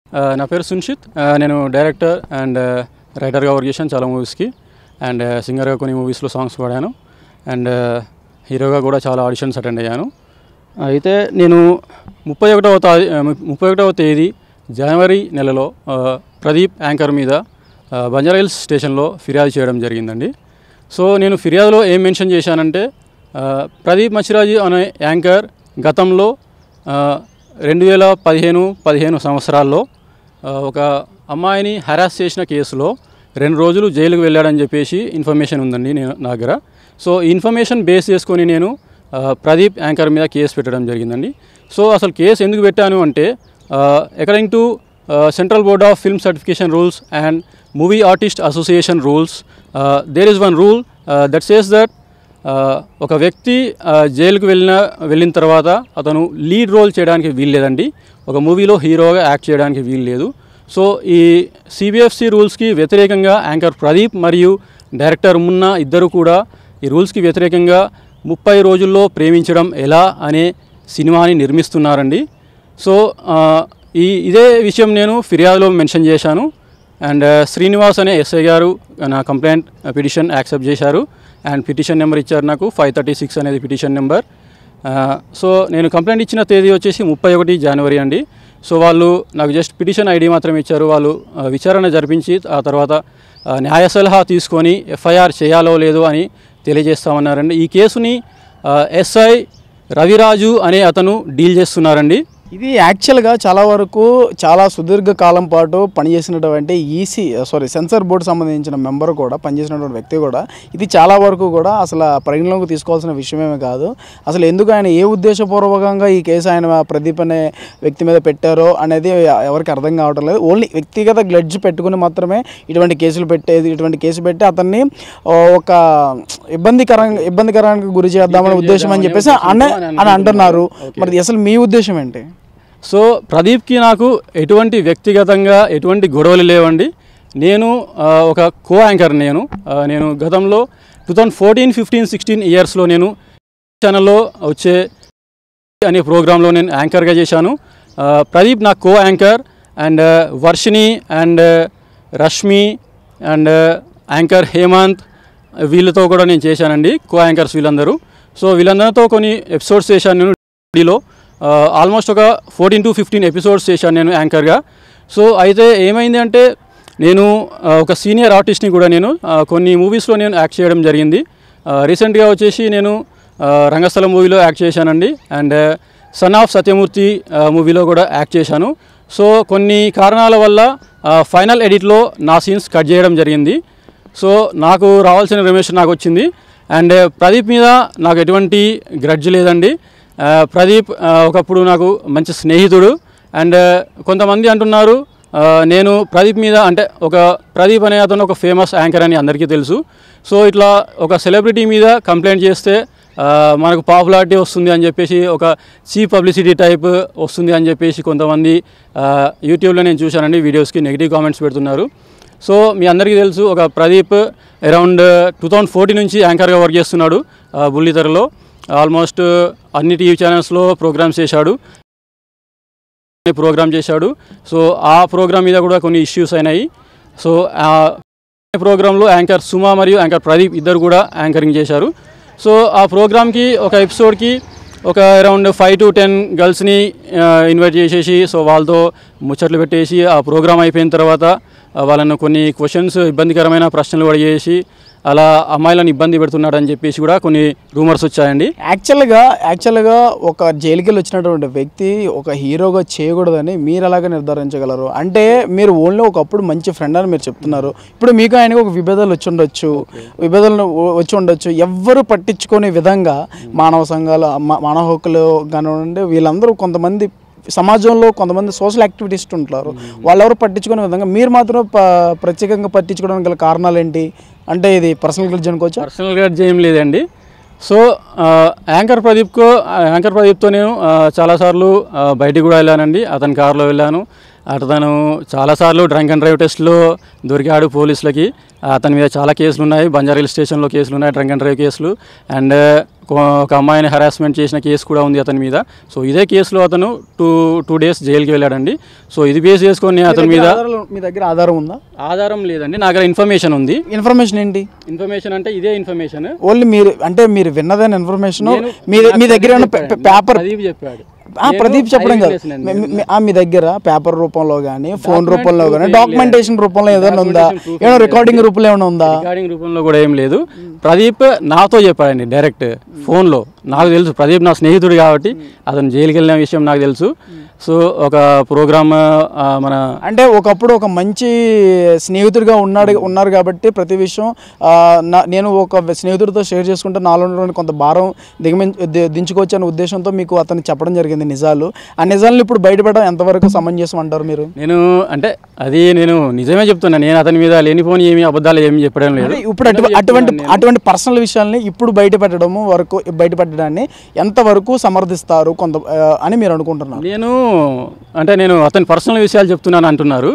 ఆ, నా పేరు సున్షిత్ ఆ, నేను డైరెక్టర్ అండ్ రైటర్గా వర్క్ చేశాను చాలా మూవీస్కి అండ్ సింగర్గా కొన్ని మూవీస్లో సాంగ్స్ పాడాను అండ్ హీరోగా కూడా చాలా ఆడిషన్స్ అటెండ్ అయ్యాను అయితే నేను ముప్పై ఒకటవ తా ముప్పై ఒకటవ తేదీ జనవరి నెలలో ఆ, ప్రదీప్ యాంకర్ మీద ఆ, బంజారాహిల్స్ స్టేషన్లో ఫిర్యాదు చేయడం జరిగిందండి సో నేను ఫిర్యాదులో ఏం మెన్షన్ చేశానంటే ఆ, ప్రదీప్ మచిరాజు అనే యాంకర్ గతంలో రెండు వేల పదిహేను పదిహేను సంవత్సరాల్లో ఆ, ఒక అమ్మాయిని హరాస్ చేసిన కేసులో రెండు రోజులు జైలుకు వెళ్ళాడని చెప్పేసి ఇన్ఫర్మేషన్ ఉందండి నేను నా దగ్గర సో ఈ ఇన్ఫర్మేషన్ బేస్ చేసుకొని నేను ఆ, ప్రదీప్ యాంకర్ మీద కేసు పెట్టడం జరిగిందండి సో అసలు కేసు ఎందుకు పెట్టాను అంటే according to central board of film certification rules and movie artist association rules there is one rule that says that ఆ, ఒక వ్యక్తి ఆ, జైలుకు వెళ్ళిన వెళ్ళిన తర్వాత అతను లీడ్ రోల్ చేయడానికి వీలు లేదండి ఒక మూవీలో హీరోగా యాక్ట్ చేయడానికి వీలు లేదు సో ఈ సిబిఎఫ్సి రూల్స్కి వ్యతిరేకంగా యాంకర్ ప్రదీప్ మరియు డైరెక్టర్ మున్నా ఇద్దరు కూడా ఈ రూల్స్కి వ్యతిరేకంగా ముప్పై రోజుల్లో ప్రేమించడం ఎలా అనే సినిమాని నిర్మిస్తున్నారండి సో ఆ, ఈ ఇదే విషయం నేను ఫిర్యాదులో మెన్షన్ చేశాను అండ్ శ్రీనివాస్ అనే ఎస్ఐ గారు నా కంప్లైంట్ పిటిషన్ యాక్సెప్ట్ చేశారు అండ్ పిటిషన్ నెంబర్ ఇచ్చారు నాకు ఫైవ్ థర్టీ సిక్స్ అనేది పిటిషన్ నెంబర్ సో నేను కంప్లైంట్ ఇచ్చిన తేదీ వచ్చేసి ముప్పై ఒకటి జనవరి అండి సో వాళ్ళు నాకు జస్ట్ పిటిషన్ ఐడి మాత్రం ఇచ్చారు వాళ్ళు ఆ, విచారణ జరిపించి ఆ తర్వాత ఆ, న్యాయ సలహా తీసుకొని ఎఫ్ఐఆర్ చేయాలో లేదో అని తెలియజేస్తామన్నారండి ఈ కేసుని ఆ, ఎస్ఐ రవిరాజు అనే అతను డీల్ చేస్తున్నారండి ఇది యాక్చువల్గా చాలా వరకు చాలా సుదీర్ఘ కాలం పాటు పనిచేసినటువంటి ఈసీ సారీ సెన్సార్ బోర్డు సంబంధించిన మెంబర్ కూడా పనిచేసినటువంటి వ్యక్తి కూడా ఇది చాలా వరకు కూడా అసలు పరిగణలోకి తీసుకోవాల్సిన విషయమేమి కాదు అసలు ఎందుకు ఆయన ఏ ఉద్దేశపూర్వకంగా ఈ కేసు ఆయన ప్రదీప్ అనే వ్యక్తి మీద పెట్టారో అనేది ఎవరికి అర్థం కావడం లేదు ఓన్లీ వ్యక్తిగత గ్లడ్జ్ పెట్టుకుని మాత్రమే ఇటువంటి కేసులు పెట్టేది ఇటువంటి కేసు పెట్టి అతన్ని ఆ, ఒక ఇబ్బందికరంగా ఇబ్బందికరానికి గురి చేద్దామనే ఉద్దేశం అని చెప్పేసి అన్న అని అంటున్నారు మరి అసలు మీ ఉద్దేశం ఏంటి సో ప్రదీప్కి నాకు ఎటువంటి వ్యక్తిగతంగా ఎటువంటి గొడవలు లేవండి నేను ఆ, ఒక కో యాంకర్ నేను ఆ, నేను గతంలో two thousand fourteen fifteen sixteen ఇయర్స్లో నేను ఛానల్లో వచ్చే అనే ప్రోగ్రాంలో నేను యాంకర్గా చేశాను ఆ, ప్రదీప్ నా co anchor and Varshini and Rashmi and anchor Hemanth వీళ్ళతో కూడా నేను చేశానండి కో యాంకర్స్ వీళ్ళందరూ సో వీళ్ళందరితో కొన్ని ఎపిసోడ్స్ చేశాను నేను డీలో ఆల్మోస్ట్ ఒక ఫోర్టీన్ టు ఫిఫ్టీన్ ఎపిసోడ్స్ చేశాను నేను యాంకర్గా సో అయితే ఏమైంది అంటే నేను ఆ, ఒక సీనియర్ ఆర్టిస్ట్ని కూడా నేను ఆ, కొన్ని మూవీస్లో నేను యాక్ట్ చేయడం జరిగింది రీసెంట్గా వచ్చేసి నేను ఆ, రంగస్థలం మూవీలో యాక్ట్ చేశానండి అండ్ సన్ ఆఫ్ సత్యమూర్తి ఆ, మూవీలో కూడా యాక్ట్ చేశాను సో కొన్ని కారణాల వల్ల ఆ, ఫైనల్ ఎడిట్లో నా సీన్స్ కట్ చేయడం జరిగింది సో నాకు రావాల్సిన రెమ్యూషన్ నాకు వచ్చింది అండ్ ప్రదీప్ మీద నాకు ఎటువంటి గ్రడ్జ్ లేదండి ఆ, ప్రదీప్ ఆ, ఒకప్పుడు నాకు మంచి స్నేహితుడు అండ్ కొంతమంది అంటున్నారు ఆ, నేను ప్రదీప్ మీద అంటే ఒక ప్రదీప్ అనే అతను ఒక ఫేమస్ యాంకర్ అని అందరికీ తెలుసు సో ఇట్లా ఒక సెలబ్రిటీ మీద కంప్లైంట్ చేస్తే ఆ, మనకు పాపులారిటీ వస్తుంది అని చెప్పేసి ఒక చీప్ పబ్లిసిటీ టైప్ వస్తుంది అని చెప్పేసి కొంతమంది ఆ, యూట్యూబ్లో నేను చూశానండి వీడియోస్కి నెగిటివ్ కామెంట్స్ పెడుతున్నారు సో మీ అందరికీ తెలుసు ఒక Pradeep around two thousand fourteen నుంచి యాంకర్గా వర్క్ చేస్తున్నాడు ఆ, బుల్లితెరలో ఆల్మోస్ట్ అన్ని టీవీ ఛానల్స్లో ప్రోగ్రామ్స్ చేశాడు ప్రోగ్రామ్ చేశాడు సో ఆ ప్రోగ్రామ్ మీద కూడా కొన్ని ఇష్యూస్ అయినాయి సో ఆ ప్రోగ్రాంలో యాంకర్ సుమా మరియు యాంకర్ ప్రదీప్ ఇద్దరు కూడా యాంకరింగ్ చేశారు సో ఆ ప్రోగ్రామ్కి ఒక ఎపిసోడ్కి ఒక అరౌండ్ ఫైవ్ టు టెన్ గర్ల్స్ని ఇన్వైట్ చేసేసి సో వాళ్ళతో ముచ్చట్లు పెట్టేసి ఆ ప్రోగ్రామ్ అయిపోయిన తర్వాత ఆ, వాళ్ళను కొన్ని క్వశ్చన్స్ ఇబ్బందికరమైన ప్రశ్నలు అడిగేసి అలా అమ్మాయిలను ఇబ్బంది పెడుతున్నాడని చెప్పేసి కూడా కొన్ని రూమర్స్ వచ్చాయండి యాక్చువల్గా యాక్చువల్గా ఒక జైలుకి వెళ్ళి వచ్చినటువంటి వ్యక్తి ఒక హీరోగా చేయకూడదని మీరు ఎలాగ నిర్ధారించగలరు అంటే మీరు ఓన్లీ ఒకప్పుడు మంచి ఫ్రెండ్ అని మీరు చెప్తున్నారు ఇప్పుడు మీకు ఆయనకు ఒక విభేదాలు వచ్చి ఉండొచ్చు విభేదాలు వచ్చి ఉండొచ్చు ఎవ్వరు పట్టించుకునే విధంగా మానవ సంఘాలు మా- మానవ హక్కులు కానివ్వండి వీళ్ళందరూ కొంతమంది సమాజంలో కొంతమంది సోషల్ యాక్టివిటీస్ట్ ఉంటారు వాళ్ళెవరు పట్టించుకునే విధంగా మీరు మాత్రం ప- ప్రత్యేకంగా పట్టించుకోవడానికి గల కారణాలు ఏంటి అంటే ఇది పర్సనల్ గ్రిడ్జ్ అనుకోవచ్చా పర్సనల్ గ్రేడ్ ఏం లేదండి సో ఆ, యాంకర్ ప్రదీప్కో ఆ, యాంకర్ ప్రదీప్తో నేను ఆ, చాలాసార్లు ఆ, బయటికి కూడా వెళ్ళానండి అతని కారులో వెళ్ళాను అతను చాలాసార్లు డ్రంక్ అండ్ డ్రైవ్ టెస్ట్లో దొరికాడు పోలీసులకి అతని మీద చాలా కేసులు ఉన్నాయి బంజారా హిల్ స్టేషన్లో కేసులు ఉన్నాయి డ్రంక్ అండ్ డ్రైవ్ కేసులు అండ్ ఒక అమ్మాయిని హరాస్మెంట్ చేసిన కేసు కూడా ఉంది అతని మీద సో ఇదే కేసులో అతను టూ టూ డేస్ జైలుకి వెళ్ళాడండి సో ఇది బేస్ చేసుకొని అతని మీద ఆధారాలు మీ దగ్గర ఆధారం ఉందా ఆధారం లేదండి నా దగ్గర ఇన్ఫర్మేషన్ ఉంది ఇన్ఫర్మేషన్ ఏంటి ఇన్ఫర్మేషన్ అంటే ఇదే ఇన్ఫర్మేషన్ ఓన్లీ మీరు అంటే మీరు విన్నదైన ఇన్ఫర్మేషన్ నేను- మీ నాకు మీ దగ్గర ఏమైనా ప్రదీప్ పే- పేపర్ ప్రదీప్ చెప్పాడు ఆ, నేను ప్రదీప్ చెప్పడం కాదు eyewitness నండి. మీ- మీ- ఆ, మీ దగ్గర పేపర్ రూపంలో కానీ ఫోన్ Document రూపంలో proof కానీ ఏం డాక్యుమెంటేషన్ రూపంలో ఏదైనా ఉందా Documentation proof ఏమైనా ఏం రికార్డింగ్ రూపంలో ఏమైనా ఉందా రికార్డింగ్ రూపంలో కూడా ఏం లేదు ప్రదీప్ నాతో చెప్పాడండి డైరెక్ట్ ఫోన్లో నాకు తెలుసు ప్రదీప్ నా స్నేహితుడు కాబట్టి అతను జైలుకి వెళ్ళిన విషయం నాకు తెలుసు సో ఒక ప్రోగ్రామ్ మన అంటే ఒకప్పుడు ఒక మంచి స్నేహితుడిగా ఉన్నాడు ఉన్నారు కాబట్టి ప్రతి విషయం ఆ, నా నేను ఒక స్నేహితుడితో షేర్ చేసుకుంటే నాలో ఉన్నటువంటి కొంత భారం దిగమిం ది- దించుకోవచ్చు అనే ఉద్దేశంతో మీకు అతను చెప్పడం జరిగింది నిజాలు ఆ నిజాలను ఇప్పుడు బయటపడడం ఎంతవరకు సమంజసం అంటారు మీరు నేను అంటే అది నేను నిజమే చెప్తున్నా నేను అతని మీద లేనిపోని ఏమి అబద్ధాలు ఏమి చెప్పడం లేదు అంటే ఇప్పుడు అటు అటువంటి అటువంటి పర్సనల్ విషయాల్ని ఇప్పుడు బయటపెట్టడము వరకు బయటపెట్టడాన్ని ఎంతవరకు సమర్థిస్తారు కొంత ఆ, అని మీరు అనుకుంటున్నారు నేను అంటే నేను అతని పర్సనల్ విషయాలు చెప్తున్నాను అంటున్నారు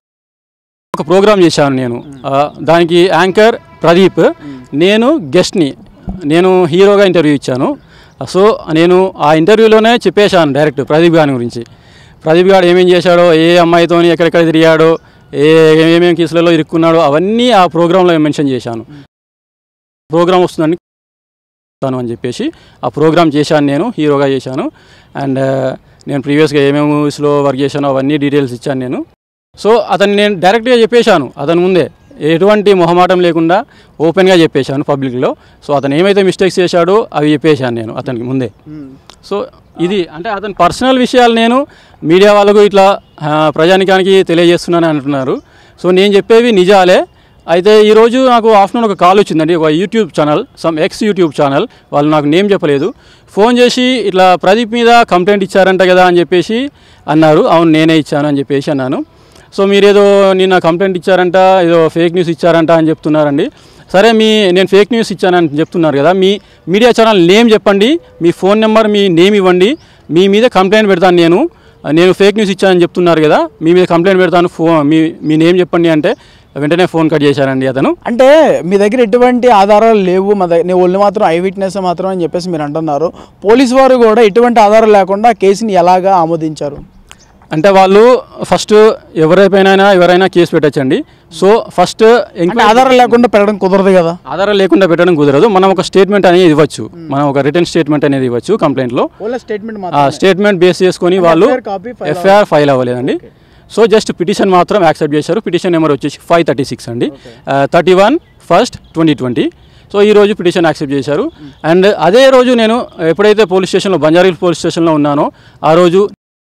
ఒక ప్రోగ్రామ్ చేశాను నేను ఆ, దానికి యాంకర్ ప్రదీప్ నేను గెస్ట్ని నేను హీరోగా ఇంటర్వ్యూ ఇచ్చాను సో నేను ఆ ఇంటర్వ్యూలోనే చెప్పేశాను డైరెక్ట్ ప్రదీప్ గారి గురించి ప్రదీప్ గారు ఏమేం చేశాడో ఏ అమ్మాయితో ఎక్కడెక్కడ తిరిగాడో ఏ ఏమేమి కేసులలో ఇరుక్కున్నాడో అవన్నీ ఆ ప్రోగ్రాంలో మెన్షన్ చేశాను ప్రోగ్రామ్ వస్తుందని చెప్తాను అని చెప్పేసి ఆ ప్రోగ్రామ్ చేశాను నేను హీరోగా చేశాను అండ్ నేను ప్రీవియస్గా ఏమేమి మూవీస్లో వర్క్ చేశానో అవన్నీ డీటెయిల్స్ ఇచ్చాను నేను సో అతను నేను డైరెక్ట్గా చెప్పేశాను అతని ముందే ఎటువంటి మొహమాటం లేకుండా ఓపెన్గా చెప్పేశాను పబ్లిక్లో సో అతను ఏమైతే మిస్టేక్స్ చేశాడో అవి చెప్పేశాను నేను అతనికి ముందే సో ఇది అంటే అతని పర్సనల్ విషయాలు నేను మీడియా వాళ్ళకు ఇట్లా ఆ, ప్రజానికానికి తెలియజేస్తున్నాను అంటున్నారు సో నేను చెప్పేవి నిజాలే అయితే ఈరోజు నాకు ఆఫ్టర్నూన్ ఒక కాల్ వచ్చిందండి ఒక YouTube channel some X YouTube channel వాళ్ళు నాకు నేమ్ చెప్పలేదు ఫోన్ చేసి ఇట్లా ప్రదీప్ మీద కంప్లైంట్ ఇచ్చారంట కదా అని చెప్పేసి అన్నారు అవును నేనే ఇచ్చాను అని చెప్పేసి అన్నాను సో మీరేదో నిన్న కంప్లైంట్ ఇచ్చారంట ఏదో ఫేక్ న్యూస్ ఇచ్చారంట అని చెప్తున్నారండి సరే మీ నేను ఫేక్ న్యూస్ ఇచ్చానని చెప్తున్నారు కదా మీ మీడియా ఛానల్ నేమ్ చెప్పండి మీ ఫోన్ నెంబర్ మీ నేమ్ ఇవ్వండి మీ మీద కంప్లైంట్ పెడతాను నేను నేను ఫేక్ న్యూస్ ఇచ్చానని చెప్తున్నారు కదా మీ మీద కంప్లైంట్ పెడతాను ఫో మీ మీ నేమ్ చెప్పండి అంటే వెంటనే ఫోన్ కట్ చేశారండి అతను అంటే మీ దగ్గర ఎటువంటి ఆధారాలు లేవు మా దగ్గర నీ ఒళ్ళు మాత్రం ఐ విట్నెస్ మాత్రం అని చెప్పేసి మీరు అంటున్నారు పోలీసు వారు కూడా ఎటువంటి ఆధారాలు లేకుండా ఆ కేసుని ఎలాగా ఆమోదించారు అంటే వాళ్ళు ఫస్ట్ ఎవరైపోయినా ఎవరైనా కేసు పెట్టచ్చండి సో ఫస్ట్ అంటే ఆధారాలు లేకుండా పెట్టడం కుదరదు కదా ఆధారం లేకుండా పెట్టడం కుదరదు మనం ఒక స్టేట్మెంట్ అనేది ఇవ్వచ్చు మనం ఒక రిటర్న్ స్టేట్మెంట్ అనేది ఇవ్వచ్చు కంప్లైంట్లో ఓన్లీ స్టేట్మెంట్ ఆ మాత్రం స్టేట్మెంట్ బేస్ చేసుకొని వాళ్ళు FIR copy file FIR file అవ్వలేదండి సో జస్ట్ పిటిషన్ మాత్రం యాక్సెప్ట్ చేశారు పిటిషన్ నెంబర్ వచ్చేసి ఫైవ్ థర్టీ సిక్స్ అండి thirty one first twenty twenty so ఈ రోజు పిటిషన్ యాక్సెప్ట్ చేశారు అండ్ అదే రోజు నేను ఎప్పుడైతే పోలీస్ స్టేషన్లో బంజారీల్ పోలీస్ స్టేషన్లో ఉన్నానో ఆ రోజు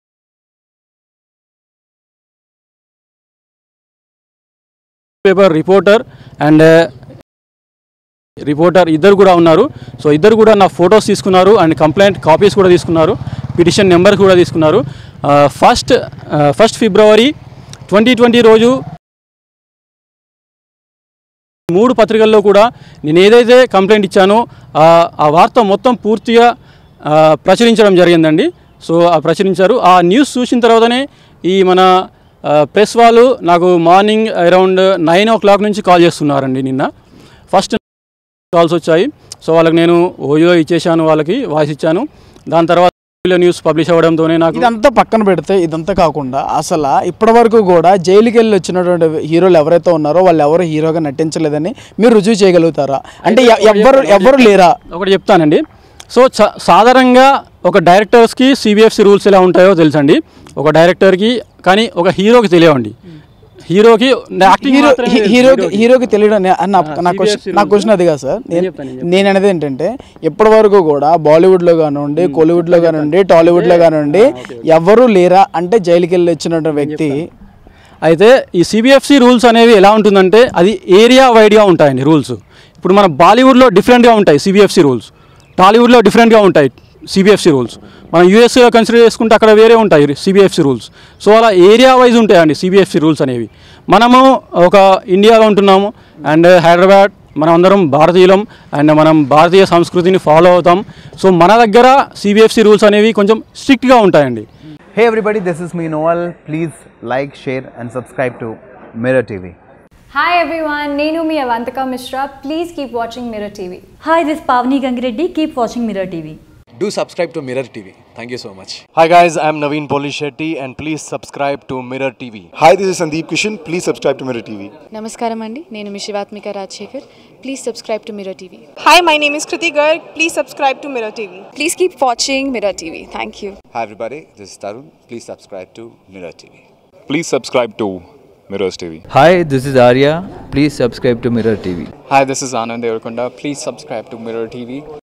పేపర్ రిపోర్టర్ అండ్ రిపోర్టర్ ఇద్దరు కూడా ఉన్నారు సో ఇద్దరు కూడా నా ఫొటోస్ తీసుకున్నారు అండ్ కంప్లైంట్ కాపీస్ కూడా తీసుకున్నారు పిటిషన్ నెంబర్ కూడా తీసుకున్నారు first first February twenty twenty రోజు మూడు పత్రికల్లో కూడా నేను ఏదైతే కంప్లైంట్ ఇచ్చానో ఆ ఆ వార్త మొత్తం పూర్తిగా ఆ, ప్రచురించడం జరిగిందండి సో ఆ ప్రచురించారు ఆ న్యూస్ చూసిన తర్వాతనే ఈ మన ప్రెస్ వాళ్ళు నాకు morning around nine o'clock నుంచి కాల్ చేస్తున్నారండి నిన్న ఫస్ట్ కాల్స్ వచ్చాయి సో వాళ్ళకి నేను ఓయో ఇచ్చేసాను వాళ్ళకి వాయిస్ ఇచ్చాను దాని తర్వాత న్యూస్ పబ్లిష్ అవ్వడంతోనే నాకు ఇదంతా పక్కన పెడితే ఇదంతా కాకుండా అసలు ఇప్పటి వరకు కూడా జైలుకి వెళ్ళి వచ్చినటువంటి హీరోలు ఎవరైతే ఉన్నారో వాళ్ళు ఎవరు హీరోగా నటించలేదని మీరు రుజువు చేయగలుగుతారా అంటే ఎ- ఎవ్వరు ఎవరు లేరా ఒకటి చెప్తానండి సో చ- సాధారణంగా ఒక డైరెక్టర్స్కి సిబిఎఫ్సి రూల్స్ ఎలా ఉంటాయో తెలుసండి ఒక డైరెక్టర్కి కానీ ఒక హీరోకి తెలియవండి హీరోకి యాక్టింగ్ హీరో మాత్రమే హీ- తెలుసు హీరోకి హీరోకి. హీరోకి తెలియడం నే- నా ఆ, నా CBFC క్వశ్చన్ నా rules. క్వశ్చన్ అది కాదు సార్ నేను చెప్తాను, నేను నేను అనేది ఏంటంటే ఇప్పటి వరకు కూడా బాలీవుడ్లో కానివ్వండి కోలీవుడ్లో కానివ్వండి టాలీవుడ్లో కానివ్వండి ఎవరు లేరా అంటే జైలుకి వెళ్ళి వచ్చిన వ్యక్తి అయితే ఈ సిబిఎఫ్సి రూల్స్ అనేవి ఎలా ఉంటుందంటే అది ఏరియా వైడ్గా ఉంటాయండి రూల్స్ ఇప్పుడు మన బాలీవుడ్లో డిఫరెంట్గా ఉంటాయి సిబిఎఫ్సి రూల్స్ టాలీవుడ్లో డిఫరెంట్గా ఉంటాయి సిబిఎఫ్సి రూల్స్ మనం యూఎస్లో కన్సిడర్ చేసుకుంటే అక్కడ వేరే ఉంటాయి సిబిఎఫ్సి రూల్స్ సో అలా ఏరియా వైజ్ ఉంటాయండి సిబిఎఫ్సి రూల్స్ అనేవి మనము ఒక ఇండియాలో ఉంటున్నాము అండ్ హైదరాబాద్ మనం అందరం భారతీయులం అండ్ మనం భారతీయ సంస్కృతిని ఫాలో అవుతాం సో మన దగ్గర సిబిఎఫ్సి రూల్స్ అనేవి కొంచెం స్ట్రిక్ట్గా ఉంటాయండి Hey everybody, this is me Noel. Please like, share, and subscribe to Mirror TV. Hi everyone, Nenu mi Avantika Mishra. Please keep watching Mirror TV. Hi, this is Pavni Gangireddy. Keep watching Mirror TV. Do subscribe to Mirror TV. Thank you so much. Hi guys, I'm Naveen Polishetty and please subscribe to Mirror TV. Hi, this is Sandeep Kishan. Please subscribe to Mirror TV. నమస్కారం అండి నేను మీ Shivathmika Rajasekhar please subscribe to Mirror TV Hi, my name is Kriti Garg. Please subscribe to Mirror TV. Please keep watching Mirror TV thank you Hi everybody, this is Tarun. Please subscribe to Mirror TV. Please subscribe to Mirrors TV. Hi, this is Arya. Please subscribe to Mirror TV. Hi, this is Anand Devarkonda. Please subscribe to Mirror TV.